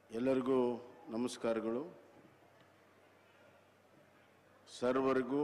ಎಲ್ಲರಿಗೂ ನಮಸ್ಕಾರಗಳು ಸರ್ವರಿಗೂ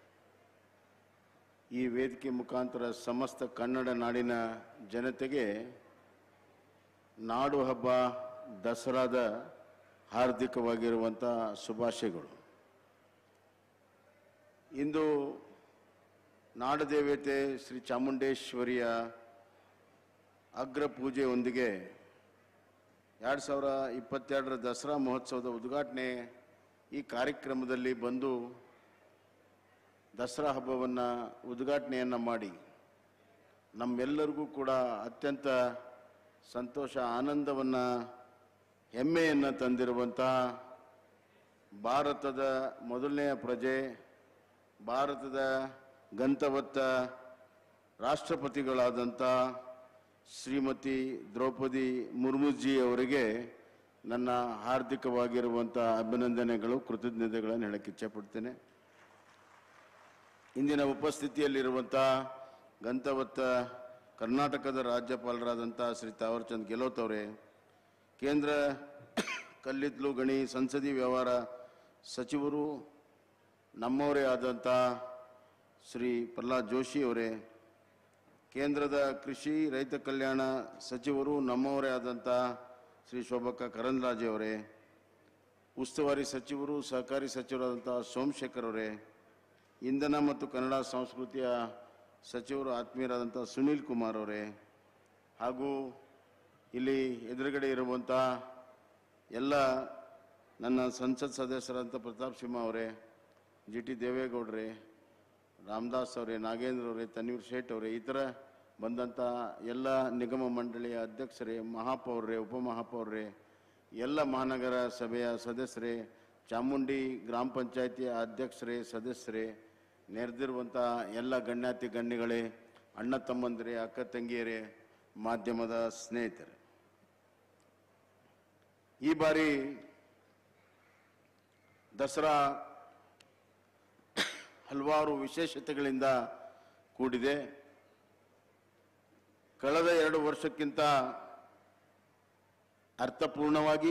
ಈ ವೇದಿಕೆ ಮುಖಾಂತರ ಸಮಸ್ತ ಕನ್ನಡ ನಾಡಿನ ಜನತೆಗೆ ನಾಡು ಹಬ್ಬ ದಸರಾದ ಹಾರ್ದಿಕವಾಗಿರುವಂಥ ಶುಭಾಶಯಗಳು ಇಂದು ನಾಡದೇವತೆ ಶ್ರೀ ಚಾಮುಂಡೇಶ್ವರಿಯ ಅಗ್ರ ಪೂಜೆಯೊಂದಿಗೆ ಎರಡು ಸಾವಿರ ಇಪ್ಪತ್ತೆರಡರ ದಸರಾ ಮಹೋತ್ಸವದ ಉದ್ಘಾಟನೆ ಈ ಕಾರ್ಯಕ್ರಮದಲ್ಲಿ ಬಂದು ದಸರಾ ಹಬ್ಬವನ್ನು ಉದ್ಘಾಟನೆಯನ್ನು ಮಾಡಿ ನಮ್ಮೆಲ್ಲರಿಗೂ ಕೂಡ ಅತ್ಯಂತ ಸಂತೋಷ ಆನಂದವನ್ನು ಹೆಮ್ಮೆಯನ್ನು ತಂದಿರುವಂಥ ಭಾರತದ ಮೊದಲನೆಯ ಪ್ರಜೆ ಭಾರತದ ಗಂತವತ್ತ ರಾಷ್ಟ್ರಪತಿಗಳಾದಂಥ ಶ್ರೀಮತಿ ದ್ರೌಪದಿ ಮುರ್ಮುಜಿ ಅವರಿಗೆ ನನ್ನ ಹಾರ್ದಿಕವಾಗಿರುವಂಥ ಅಭಿನಂದನೆಗಳು ಕೃತಜ್ಞತೆಗಳನ್ನು ಹೇಳಕ್ಕೆ ಇಚ್ಛಪಡ್ತೇನೆ ಇಂದಿನ ಉಪಸ್ಥಿತಿಯಲ್ಲಿರುವಂಥ ಗಂತವತ್ತ ಕರ್ನಾಟಕದ ರಾಜ್ಯಪಾಲರಾದಂಥ ಶ್ರೀ ತಾವರ್ಚಂದ್ ಗೆಹ್ಲೋಟ್ ಅವರೇ ಕೇಂದ್ರ ಕಲ್ಲಿದ್ದಲು ಗಣಿ ಸಂಸದೀಯ ವ್ಯವಹಾರ ಸಚಿವರು ನಮ್ಮವರೇ ಆದಂಥ ಶ್ರೀ ಪ್ರಹ್ಲಾದ್ ಜೋಶಿ ಅವರೇ ಕೇಂದ್ರದ ಕೃಷಿ ರೈತ ಕಲ್ಯಾಣ ಸಚಿವರು ನಮ್ಮವರೇ ಆದಂಥ ಶ್ರೀ ಶೋಭಕ್ಕ ಕರಂದ್ಲಾಜೆ ಅವರೇ ಉಸ್ತುವಾರಿ ಸಚಿವರು ಸಹಕಾರಿ ಸಚಿವರಾದಂಥ ಸೋಮಶೇಖರ್ ಅವರೇ ಇಂಧನ ಮತ್ತು ಕನ್ನಡ ಸಂಸ್ಕೃತಿಯ ಸಚಿವರು ಆತ್ಮೀಯರಾದಂಥ ಸುನೀಲ್ ಕುಮಾರ್ ಅವರೇ ಹಾಗೂ ಇಲ್ಲಿ ಎದುರುಗಡೆ ಇರುವಂಥ ಎಲ್ಲ ನನ್ನ ಸಂಸತ್ ಸದಸ್ಯರಾದಂಥ ಪ್ರತಾಪ್ ಸಿಂಹ ಅವರೇ ಜಿ ಟಿ ದೇವೇಗೌಡರೇ ರಾಮದಾಸ್ ಅವರೇ ನಾಗೇಂದ್ರ ಅವರೇ ತನ್ವೀರ್ ಶೇಟ್ ಅವರೇ ಈ ಥರ ಬಂದಂಥ ಎಲ್ಲ ನಿಗಮ ಮಂಡಳಿಯ ಅಧ್ಯಕ್ಷರೇ ಮಹಾಪೌರರೇ ಉಪಮಹಾಪೌರರೇ ಎಲ್ಲ ಮಹಾನಗರ ಸಭೆಯ ಸದಸ್ಯರೇ ಚಾಮುಂಡಿ ಗ್ರಾಮ ಪಂಚಾಯಿತಿಯ ಅಧ್ಯಕ್ಷರೇ ಸದಸ್ಯರೇ ನೆರೆದಿರುವಂಥ ಎಲ್ಲ ಗಣ್ಯಾತಿ ಗಣ್ಯಗಳೇ ಅಣ್ಣ ತಮ್ಮಂದಿರೇ ಅಕ್ಕ ತಂಗಿಯರೇ ಮಾಧ್ಯಮದ ಸ್ನೇಹಿತರೆ ಈ ಬಾರಿ ದಸರಾ ಹಲವಾರು ವಿಶೇಷತೆಗಳಿಂದ ಕೂಡಿದೆ ಕಳೆದ ಎರಡು ವರ್ಷಕ್ಕಿಂತ ಅರ್ಥಪೂರ್ಣವಾಗಿ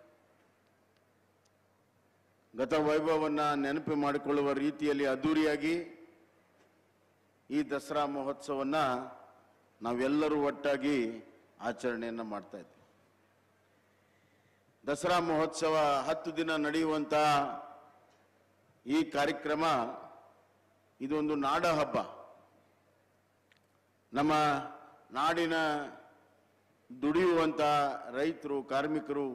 ಗತ ವೈಭವವನ್ನು ನೆನಪು ಮಾಡಿಕೊಳ್ಳುವ ರೀತಿಯಲ್ಲಿ ಅದ್ದೂರಿಯಾಗಿ ಈ ದಸರಾ ಮಹೋತ್ಸವವನ್ನು ನಾವೆಲ್ಲರೂ ಒಟ್ಟಾಗಿ ಆಚರಣೆಯನ್ನು ಮಾಡ್ತಾ ಇದ್ದೀವಿ ದಸರಾ ಮಹೋತ್ಸವ ಹತ್ತು ದಿನ ನಡೆಯುವಂಥ ಈ ಕಾರ್ಯಕ್ರಮ ಇದೊಂದು ನಾಡ ಹಬ್ಬ ನಮ್ಮ ನಾಡಿನ ದುಡಿಯುವಂಥ ರೈತರು ಕಾರ್ಮಿಕರು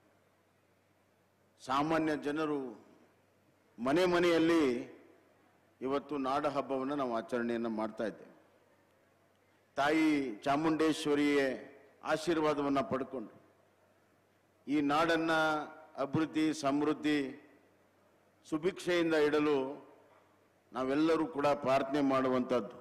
ಸಾಮಾನ್ಯ ಜನರು ಮನೆ ಮನೆಯಲ್ಲಿ ಇವತ್ತು ನಾಡ ಹಬ್ಬವನ್ನು ನಾವು ಆಚರಣೆಯನ್ನು ಮಾಡ್ತಾ ಇದ್ದೇವೆ ತಾಯಿ ಚಾಮುಂಡೇಶ್ವರಿಯ ಆಶೀರ್ವಾದವನ್ನು ಪಡ್ಕೊಂಡು ಈ ನಾಡನ್ನು ಅಭಿವೃದ್ಧಿ ಸಮೃದ್ಧಿ ಸುಭಿಕ್ಷೆಯಿಂದ ಇಡಲು ನಾವೆಲ್ಲರೂ ಕೂಡ ಪ್ರಾರ್ಥನೆ ಮಾಡುವಂಥದ್ದು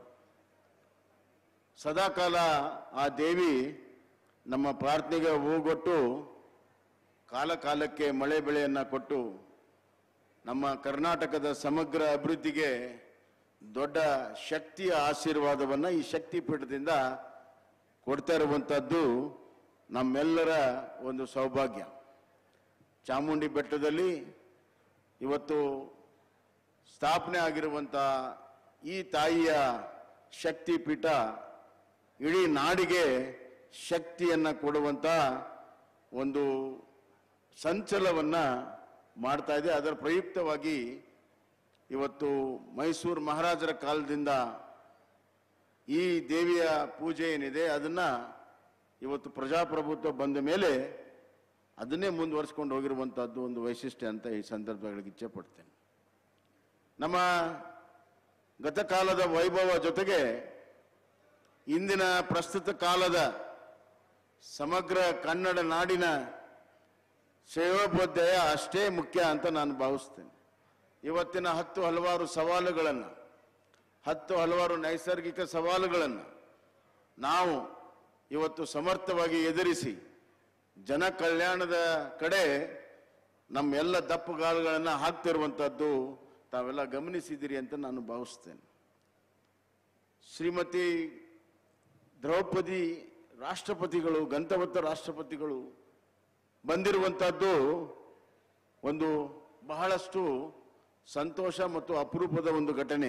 ಸದಾಕಾಲ ಆ ದೇವಿ ನಮ್ಮ ಪ್ರಾರ್ಥನೆಗೆ ಹೋಗೊಟ್ಟು ಕಾಲ ಕಾಲಕ್ಕೆ ಮಳೆ ಬೆಳೆಯನ್ನು ಕೊಟ್ಟು ನಮ್ಮ ಕರ್ನಾಟಕದ ಸಮಗ್ರ ಅಭಿವೃದ್ಧಿಗೆ ದೊಡ್ಡ ಶಕ್ತಿಯ ಆಶೀರ್ವಾದವನ್ನು ಈ ಶಕ್ತಿ ಪೀಠದಿಂದ ಕೊಡ್ತಾ ಇರುವಂಥದ್ದು ನಮ್ಮೆಲ್ಲರ ಒಂದು ಸೌಭಾಗ್ಯ ಚಾಮುಂಡಿ ಬೆಟ್ಟದಲ್ಲಿ ಇವತ್ತು ಸ್ಥಾಪನೆ ಆಗಿರುವಂಥ ಈ ತಾಯಿಯ ಶಕ್ತಿ ಪೀಠ ಇಡೀ ನಾಡಿಗೆ ಶಕ್ತಿಯನ್ನು ಕೊಡುವಂಥ ಒಂದು ಸಂಚಲವನ್ನು ಮಾಡ್ತಾ ಇದೆ ಅದರ ಪ್ರಯುಕ್ತವಾಗಿ ಇವತ್ತು ಮೈಸೂರು ಮಹಾರಾಜರ ಕಾಲದಿಂದ ಈ ದೇವಿಯ ಪೂಜೆ ಏನಿದೆ ಅದನ್ನು ಇವತ್ತು ಪ್ರಜಾಪ್ರಭುತ್ವ ಬಂದ ಮೇಲೆ ಅದನ್ನೇ ಮುಂದುವರಿಸ್ಕೊಂಡು ಹೋಗಿರುವಂಥದ್ದು ಒಂದು ವೈಶಿಷ್ಟ್ಯ ಅಂತ ಈ ಸಂದರ್ಭಗಳಿಗೆ ಇಚ್ಛೆ ಪಡ್ತೇನೆ ನಮ್ಮ ಗತಕಾಲದ ವೈಭವ ಜೊತೆಗೆ ಇಂದಿನ ಪ್ರಸ್ತುತ ಕಾಲದ ಸಮಗ್ರ ಕನ್ನಡ ನಾಡಿನ ಸೇವಾಬೋಧ್ಯಾಯ ಅಷ್ಟೇ ಮುಖ್ಯ ಅಂತ ನಾನು ಭಾವಿಸ್ತೇನೆ ಇವತ್ತಿನ ಹತ್ತು ಹಲವಾರು ಸವಾಲುಗಳನ್ನು ಹತ್ತು ಹಲವಾರು ನೈಸರ್ಗಿಕ ಸವಾಲುಗಳನ್ನು ನಾವು ಇವತ್ತು ಸಮರ್ಥವಾಗಿ ಎದುರಿಸಿ ಜನ ಕಲ್ಯಾಣದ ಕಡೆ ನಮ್ಮೆಲ್ಲ ದಪ್ಪುಗಾಲುಗಳನ್ನು ಹಾಕ್ತಿರುವಂಥದ್ದು ತಾವೆಲ್ಲ ಗಮನಿಸಿದ್ದೀರಿ ಅಂತ ನಾನು ಭಾವಿಸ್ತೇನೆ ಶ್ರೀಮತಿ ದ್ರೌಪದಿ ರಾಷ್ಟ್ರಪತಿಗಳು ಗಂತವತ್ತ ರಾಷ್ಟ್ರಪತಿಗಳು ಬಂದಿರುವಂತಹದ್ದು ಒಂದು ಬಹಳಷ್ಟು ಸಂತೋಷ ಮತ್ತು ಅಪರೂಪದ ಒಂದು ಘಟನೆ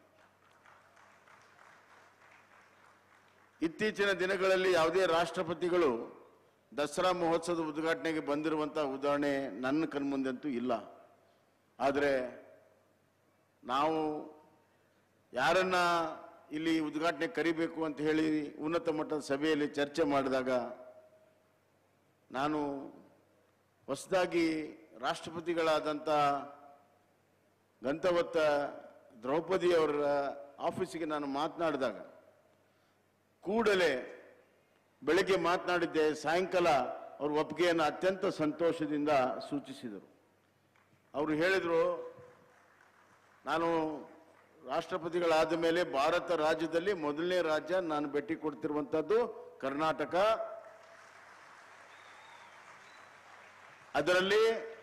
ಇತ್ತೀಚಿನ ದಿನಗಳಲ್ಲಿ ಯಾವುದೇ ರಾಷ್ಟ್ರಪತಿಗಳು ದಸರಾ ಮಹೋತ್ಸವದ ಉದ್ಘಾಟನೆಗೆ ಬಂದಿರುವಂತಹ ಉದಾಹರಣೆ ನನ್ನ ಕಣ್ಮುಂದಂತೂ ಇಲ್ಲ ಆದರೆ ನಾವು ಯಾರನ್ನ ಇಲ್ಲಿ ಉದ್ಘಾಟನೆ ಕರಿಬೇಕು ಅಂತ ಹೇಳಿ ಉನ್ನತ ಮಟ್ಟದ ಸಭೆಯಲ್ಲಿ ಚರ್ಚೆ ಮಾಡಿದಾಗ ನಾನು ಹೊಸದಾಗಿ ರಾಷ್ಟ್ರಪತಿಗಳಾದಂಥ ಗಂತವತ್ತ ದ್ರೌಪದಿ ಅವರ ಆಫೀಸಿಗೆ ನಾನು ಮಾತನಾಡಿದಾಗ ಕೂಡಲೇ ಬೆಳಗ್ಗೆ ಮಾತನಾಡಿದ್ದೆ ಸಾಯಂಕಾಲ ಅವ್ರ ಒಪ್ಪಿಗೆಯನ್ನು ಅತ್ಯಂತ ಸಂತೋಷದಿಂದ ಸೂಚಿಸಿದರು ಅವರು ಹೇಳಿದರು ನಾನು ರಾಷ್ಟ್ರಪತಿಗಳಾದ ಮೇಲೆ ಭಾರತ ರಾಜ್ಯದಲ್ಲಿ ಮೊದಲನೇ ರಾಜ್ಯ ನಾನು ಭೇಟಿ ಕೊಡ್ತಿರುವಂಥದ್ದು ಕರ್ನಾಟಕ ಅದರಲ್ಲಿ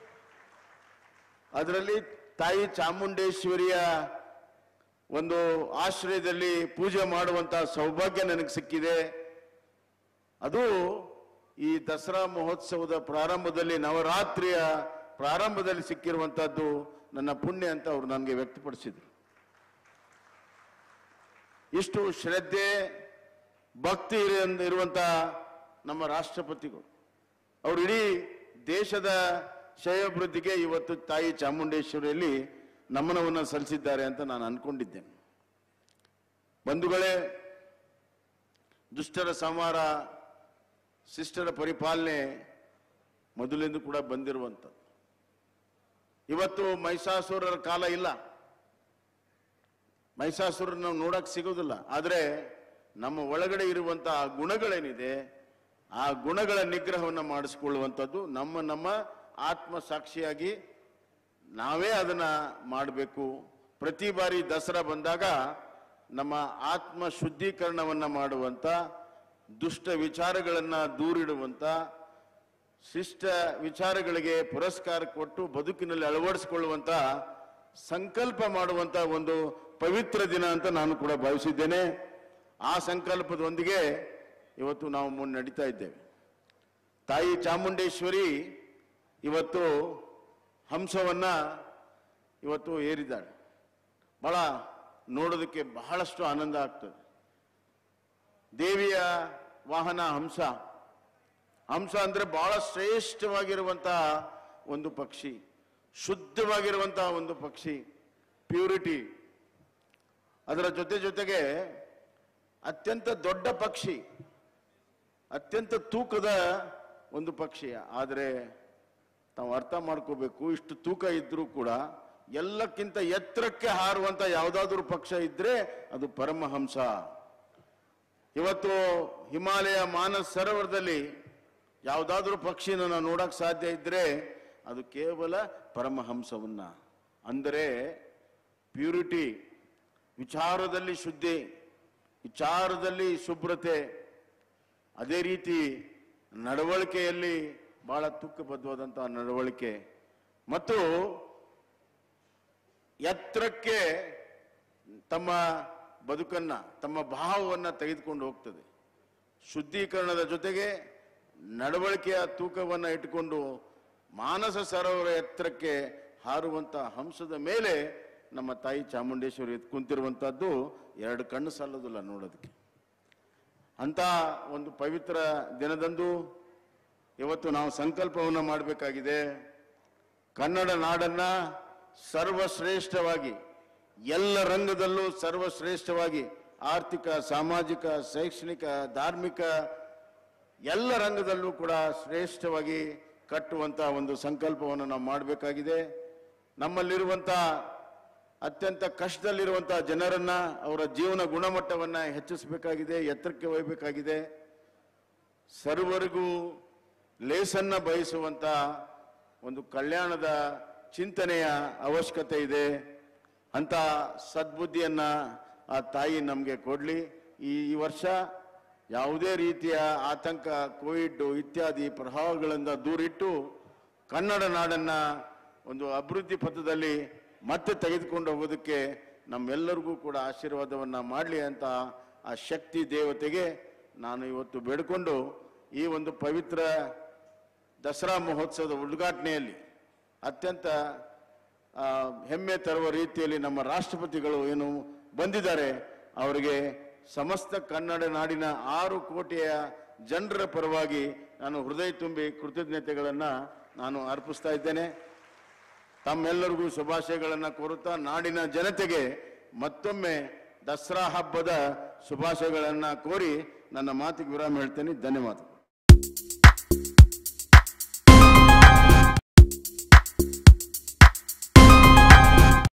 ಅದರಲ್ಲಿ ತಾಯಿ ಚಾಮುಂಡೇಶ್ವರಿಯ ಒಂದು ಆಶ್ರಯದಲ್ಲಿ ಪೂಜೆ ಮಾಡುವಂತಹ ಸೌಭಾಗ್ಯ ನನಗೆ ಸಿಕ್ಕಿದೆ ಅದು ಈ ದಸರಾ ಮಹೋತ್ಸವದ ಪ್ರಾರಂಭದಲ್ಲಿ ನವರಾತ್ರಿಯ ಪ್ರಾರಂಭದಲ್ಲಿ ಸಿಕ್ಕಿರುವಂತಹದ್ದು ನನ್ನ ಪುಣ್ಯ ಅಂತ ಅವರು ನನಗೆ ವ್ಯಕ್ತಪಡಿಸಿದರು ಇಷ್ಟು ಶ್ರದ್ಧೆ ಭಕ್ತಿ ಇರ- ಇರುವಂತ ನಮ್ಮ ರಾಷ್ಟ್ರಪತಿಗಳು ಅವರು ಇಡೀ ದೇಶದ ಶ್ರೇಯೋಭಿವೃದ್ಧಿಗೆ ಇವತ್ತು ತಾಯಿ ಚಾಮುಂಡೇಶ್ವರಿಯಲ್ಲಿ ನಮನವನ್ನು ಸಲ್ಲಿಸಿದ್ದಾರೆ ಅಂತ ನಾನು ಅನ್ಕೊಂಡಿದ್ದೇನೆ ಬಂಧುಗಳೇ ದುಷ್ಟರ ಸಂಹಾರ ಶಿಷ್ಟರ ಪರಿಪಾಲನೆ ಮೊದಲಿಂದ ಕೂಡ ಬಂದಿರುವಂಥದ್ದು ಇವತ್ತು ಮಹಿಷಾಸುರರ ಕಾಲ ಇಲ್ಲ ಮಹಿಷಾಸುರ ನಾವು ನೋಡಕ್ ಸಿಗೋದಿಲ್ಲ ಆದರೆ ನಮ್ಮ ಒಳಗಡೆ ಇರುವಂತಹ ಆ ಗುಣಗಳೇನಿದೆ ಆ ಗುಣಗಳ ನಿಗ್ರಹವನ್ನು ಮಾಡಿಸಿಕೊಳ್ಳುವಂಥದ್ದು ನಮ್ಮ ನಮ್ಮ ಆತ್ಮ ಸಾಕ್ಷಿಯಾಗಿ ನಾವೇ ಅದನ್ನ ಮಾಡಬೇಕು ಪ್ರತಿ ಬಾರಿ ದಸರಾ ಬಂದಾಗ ನಮ್ಮ ಆತ್ಮ ಶುದ್ಧೀಕರಣವನ್ನ ಮಾಡುವಂತ ದುಷ್ಟ ವಿಚಾರಗಳನ್ನ ದೂರಿಡುವಂತ ಶಿಷ್ಟ ವಿಚಾರಗಳಿಗೆ ಪುರಸ್ಕಾರ ಕೊಟ್ಟು ಬದುಕಿನಲ್ಲಿ ಅಳವಡಿಸಿಕೊಳ್ಳುವಂತ ಸಂಕಲ್ಪ ಮಾಡುವಂತ ಒಂದು ಪವಿತ್ರ ದಿನ ಅಂತ ನಾನು ಕೂಡ ಭಾವಿಸಿದ್ದೇನೆ ಆ ಸಂಕಲ್ಪದೊಂದಿಗೆ ಇವತ್ತು ನಾವು ಮುನ್ನಡೀತಾ ಇದ್ದೇವೆ ತಾಯಿ ಚಾಮುಂಡೇಶ್ವರಿ ಇವತ್ತು ಹಂಸವನ್ನ ಇವತ್ತು ಏರಿದ್ದಾಳೆ ಬಹಳ ನೋಡೋದಕ್ಕೆ ಬಹಳಷ್ಟು ಆನಂದ ಆಗ್ತದೆ ದೇವಿಯ ವಾಹನ ಹಂಸ ಹಂಸ ಅಂದ್ರೆ ಬಹಳ ಶ್ರೇಷ್ಠವಾಗಿರುವಂತಹ ಒಂದು ಪಕ್ಷಿ ಶುದ್ಧವಾಗಿರುವಂತಹ ಒಂದು ಪಕ್ಷಿ ಪ್ಯೂರಿಟಿ ಅದರ ಜೊತೆ ಜೊತೆಗೆ ಅತ್ಯಂತ ದೊಡ್ಡ ಪಕ್ಷಿ ಅತ್ಯಂತ ತೂಕದ ಒಂದು ಪಕ್ಷಿ ಆದರೆ ತಾವು ಅರ್ಥ ಮಾಡ್ಕೋಬೇಕು ಇಷ್ಟು ತೂಕ ಇದ್ರೂ ಕೂಡ ಎಲ್ಲಕ್ಕಿಂತ ಎತ್ತರಕ್ಕೆ ಹಾರುವಂತ ಯಾವುದಾದ್ರೂ ಪಕ್ಷ ಇದ್ರೆ ಅದು ಪರಮಹಂಸ ಇವತ್ತು ಹಿಮಾಲಯ ಮಾನಸ್ ಸರೋವರದಲ್ಲಿ ಯಾವುದಾದ್ರೂ ಪಕ್ಷಿನ ನಾವು ನೋಡಕ್ ಸಾಧ್ಯ ಇದ್ರೆ ಅದು ಕೇವಲ ಪರಮಹಂಸವನ್ನ ಅಂದರೆ ಪ್ಯೂರಿಟಿ ವಿಚಾರದಲ್ಲಿ ಶುದ್ಧಿ ವಿಚಾರದಲ್ಲಿ ಶುಭ್ರತೆ ಅದೇ ರೀತಿ ನಡವಳಿಕೆಯಲ್ಲಿ ಬಹಳ ತೂಕಬದ್ಧವಾದಂತಹ ನಡವಳಿಕೆ ಮತ್ತು ಎತ್ತರಕ್ಕೆ ತಮ್ಮ ಬದುಕನ್ನ ತಮ್ಮ ಭಾವವನ್ನ ತೆಗೆದುಕೊಂಡು ಹೋಗ್ತದೆ ಶುದ್ಧೀಕರಣದ ಜೊತೆಗೆ ನಡವಳಿಕೆಯ ತೂಕವನ್ನ ಇಟ್ಟುಕೊಂಡು ಮಾನಸ ಸರೋವರ ಎತ್ತರಕ್ಕೆ ಹಾರುವಂತ ಹಂಸದ ಮೇಲೆ ನಮ್ಮ ತಾಯಿ ಚಾಮುಂಡೇಶ್ವರಿ ಎದ್ದು ಕುಂತಿರುವಂತಹದ್ದು ಎರಡು ಕಣ್ಣು ಸಾಲೋದಿಲ್ಲ ನೋಡೋದಕ್ಕೆ ಅಂತ ಒಂದು ಪವಿತ್ರ ದಿನದಂದು ಇವತ್ತು ನಾವು ಸಂಕಲ್ಪವನ್ನು ಮಾಡಬೇಕಾಗಿದೆ ಕನ್ನಡ ನಾಡನ್ನ ಸರ್ವಶ್ರೇಷ್ಠವಾಗಿ ಎಲ್ಲ ರಂಗದಲ್ಲೂ ಸರ್ವಶ್ರೇಷ್ಠವಾಗಿ ಆರ್ಥಿಕ ಸಾಮಾಜಿಕ ಶೈಕ್ಷಣಿಕ ಧಾರ್ಮಿಕ ಎಲ್ಲ ರಂಗದಲ್ಲೂ ಕೂಡ ಶ್ರೇಷ್ಠವಾಗಿ ಕಟ್ಟುವಂತ ಒಂದು ಸಂಕಲ್ಪವನ್ನು ನಾವು ಮಾಡಬೇಕಾಗಿದೆ ನಮ್ಮಲ್ಲಿರುವಂತ ಅತ್ಯಂತ ಕಷ್ಟದಲ್ಲಿರುವಂತಹ ಜನರನ್ನ ಅವರ ಜೀವನ ಗುಣಮಟ್ಟವನ್ನ ಹೆಚ್ಚಿಸಬೇಕಾಗಿದೆ ಎತ್ತರಕ್ಕೆ ಒಯ್ಯಬೇಕಾಗಿದೆ ಸರ್ವರಿಗೂ ಲೇಸನ್ನ ಬಯಸುವಂತ ಒಂದು ಕಲ್ಯಾಣದ ಚಿಂತನೆಯ ಅವಶ್ಯಕತೆ ಇದೆ ಅಂತ ಸದ್ಬುದ್ಧಿಯನ್ನ ಆ ತಾಯಿ ನಮಗೆ ಕೊಡ್ಲಿ ಈ ಈ ವರ್ಷ ಯಾವುದೇ ರೀತಿಯ ಆತಂಕ ಕೋವಿಡ್ ಇತ್ಯಾದಿ ಪ್ರಭಾವಗಳಿಂದ ದೂರಿಟ್ಟು ಕನ್ನಡ ನಾಡನ್ನ ಒಂದು ಅಭಿವೃದ್ಧಿ ಪಥದಲ್ಲಿ ಮತ್ತೆ ತೆಗೆದುಕೊಂಡು ಹೋಗೋದಕ್ಕೆ ನಮ್ಮೆಲ್ಲರಿಗೂ ಕೂಡ ಆಶೀರ್ವಾದವನ್ನ ಮಾಡಲಿ ಅಂತ ಆ ಶಕ್ತಿ ದೇವತೆಗೆ ನಾನು ಇವತ್ತು ಬೇಡಿಕೊಂಡು ಈ ಒಂದು ಪವಿತ್ರ ದಸರಾ ಮಹೋತ್ಸವದ ಉದ್ಘಾಟನೆಯಲ್ಲಿ ಅತ್ಯಂತ ಆ, ಹೆಮ್ಮೆ ತರುವ ರೀತಿಯಲ್ಲಿ ನಮ್ಮ ರಾಷ್ಟ್ರಪತಿಗಳು ಏನು ಬಂದಿದ್ದಾರೆ ಅವರಿಗೆ ಸಮಸ್ತ ಕನ್ನಡ ನಾಡಿನ ಆರು ಕೋಟಿಯ ಜನರ ಪರವಾಗಿ ನಾನು ಹೃದಯ ತುಂಬಿ ಕೃತಜ್ಞತೆಗಳನ್ನು ನಾನು ಅರ್ಪಿಸ್ತಾ ಇದ್ದೇನೆ ತಮ್ಮೆಲ್ಲರಿಗೂ ಶುಭಾಶಯಗಳನ್ನು ಕೋರುತ್ತಾ ನಾಡಿನ ಜನತೆಗೆ ಮತ್ತೊಮ್ಮೆ ದಸರಾ ಹಬ್ಬದ ಶುಭಾಶಯಗಳನ್ನು ಕೋರಿ ನನ್ನ ಮಾತಿಗೆ ವಿರಾಮ ಹೇಳ್ತೇನೆ ಧನ್ಯವಾದ